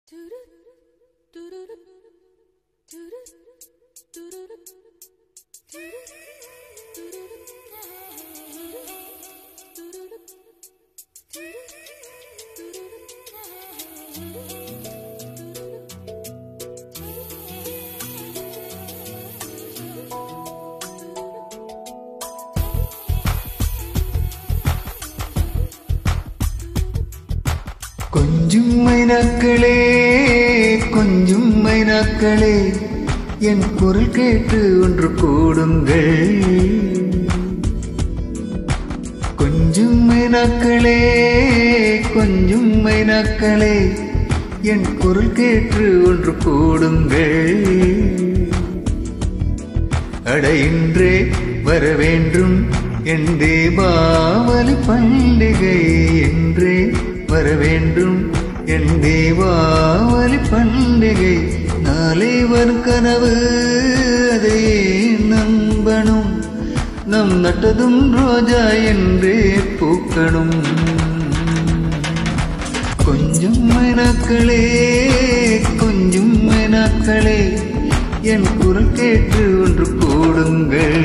கொஞ்சும் மைனாக்களே கொஞ்சும் மைனாக்களே என் குரல் கேட்டு ஒன்று கூடுங்கள் கொஞ்சும் மைனாக்களே கொஞ்சும் மைனாக்களே என் குரல் கேட்டு ஒன்று கூடுங்கள் அடையின்றே வர வேண்டும் என் தீபாவளி பண்டிகை என்றே வர வேண்டும் என் தீபாவளி பண்டிகை நாளை வரும் கனவு அதை நம்பணும் நம் நட்டதும் ரோஜா என்றே பூக்கணும் கொஞ்சம் மைனாக்களே கொஞ்சம் மைனாக்களே என் குரல் கேட்டு ஒன்று கூடுங்கள்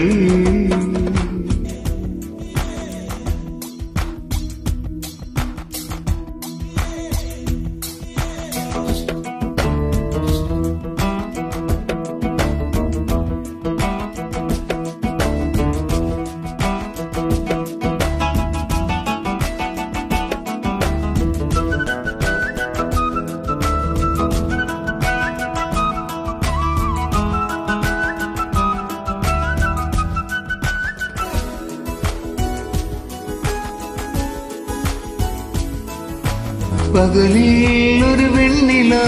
பகலில் ஒரு வெண்ணிலா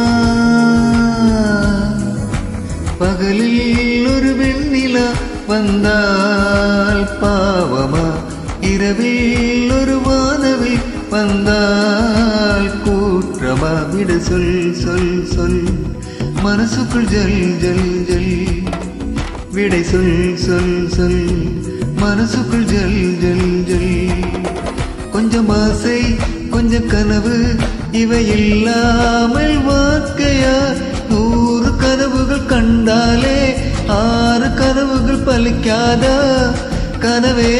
பகலில் ஒரு வெண்ணிலா வந்தால் பாவமா இரவில் ஒரு வானவி வந்தால் கூற்றமா விட சொல் சொல் சொல் மனசுக்குள் ஜல் ஜல் ஜல் விடை சொல் சொல் சொல் மனசுக்குள் ஜல் ஜல் ஜல் கொஞ்சம் ஆசை கொஞ்சம் கனவு இவை இல்லாமல் வாழ்க்கையா நூறு கனவுகள் கண்டாலே ஆறு கனவுகள் பலிக்காதா கனவே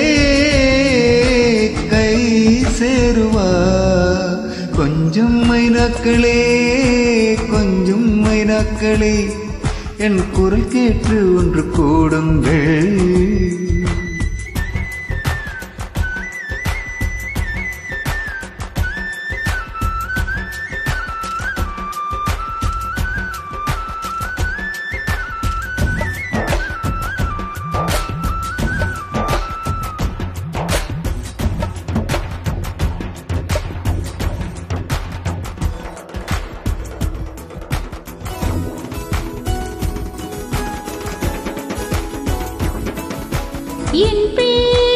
கை சேருவா கொஞ்சம் மைனாக்களே கொஞ்சம் மைனாக்களே என் குரல் கேட்டு ஒன்று கூடுங்கள் என் பேர்